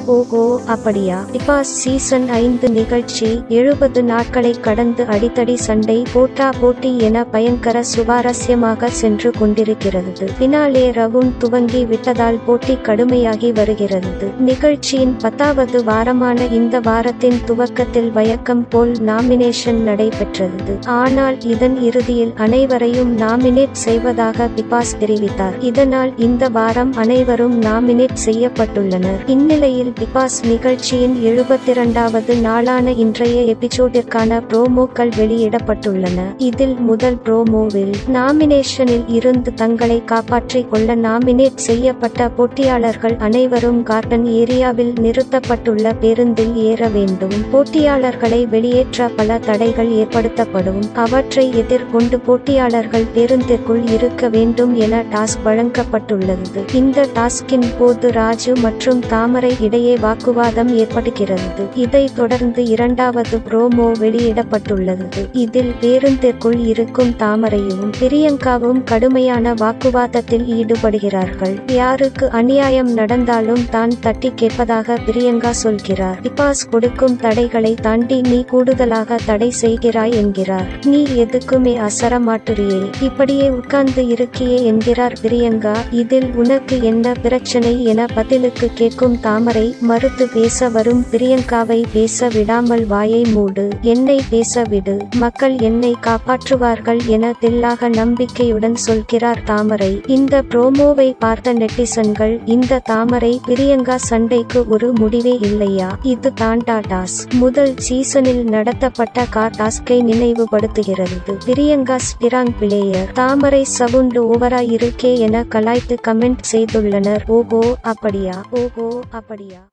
ஓகோ அப்படியா because season ஐந்து நிகழ்ச்சி எழுபது நாட்களை கடந்து அடித்தடி சண்டை போட்டா போட்டி என பயங்கர சுவாரஸ்யமாக சென்று கொண்டிருக்கிறது பினாலே ரவுண்ட் துவங்கி விட்டதால் போட்டி கடுமையாகி வருகிறது நிகழ்ச்சியின் பத்தாவது வாரமான இந்த வாரத்தின் துவக்கத்தில் வழக்கம் போல் நாமினேஷன் நடைபெற்றது ஆனால் இதன் இறுதியில் அனைவரையும் நாமினேட் செய்வதாக பிபாஸ் தெரிவித்தார் இதனால் இந்த வாரம் அனைவரும் நாமினேட் செய்யப்பட்டுள்ளனர் இந்நிலையில் பிபாஸ் நிகழ்ச்சியின் எழுபத்திரண்டாவது நாளான இன்றைய எபிசோடிற்கான ப்ரோமோக்கள் வெளியிடப்பட்டுள்ளன இதில் முதல் ப்ரோமோவில் நாமினேஷனில் இருந்து தங்களை காப்பாற்றிக் கொள்ள நாமினேட் செய்யப்பட்ட போட்டியாளர்கள் அனைவரும் கார்டன் ஏரியாவில் நிறுத்தப்பட்டுள்ள பேருந்தில் ஏற வேண்டும் போட்டியாளர்களை வெளியேற்ற பல தடைகள் ஏற்படுத்தப்படும் அவற்றை எதிர்கொண்டு போட்டியாளர்கள் பேருந்திற்குள் இருக்க வேண்டும் என டாஸ்க் வழங்கப்பட்டுள்ளது இந்த டாஸ்கின் போது ராஜு மற்றும் தாமரை இடையே வாக்குவாதம் ஏற்படுகிறது இதைத் தொடர்ந்து இரண்டாவது ப்ரோமோ வெளியிடப்பட்டுள்ளது இதில் பேருந்திற்குள் இருக்கும் தாமரையும் பிரியங்காவும் கடுமையான வாக்குவாதத்தில் ஈடுபடுகிறார்கள் யாருக்கு அநியாயம் நடந்தாலும் தான் தட்டி கேட்பதாக பிரியங்கா சொல்கிறார் பிபாஸ் கொடுக்கும் தடைகளை தாண்டி நீ கூடுதலாக தடை செய்கிறாய் என்கிறார் நீ எதுக்குமே அசர மாட்டுறியே இப்படியே உட்கார்ந்து இருக்கியே என்கிறார் பிரியங்கா இதில் உனக்கு என்ன பிரச்சனை என பதிலுக்கு கேட்கும் தாமரை மறுத்து பேச வரும் பிரியங்காவை பேச விடாமல் வாயை மூடு என்னை பேச விடு மக்கள் என்னை காப்பாற்றுவார்கள் என தில்லாக நம்பிக்கையுடன் சொல்கிறார் தாமரை இந்த ப்ரோமோவை பார்த்த நெட்டிசன்கள் இந்த தாமரை பிரியங்கா சண்டைக்கு ஒரு முடிவே இல்லையா இது தாண்டா டாஸ் முதல் சீசனில் நடத்தப்பட்ட கார் டாஸ்கை நினைவுபடுத்துகிறது Priyanka strong player Thamarai sound ஓவரா இருக்கே என கலாய்த்து கமெண்ட் செய்துள்ளனர் ஓகோ அப்படியா ஓகோ அப்படியா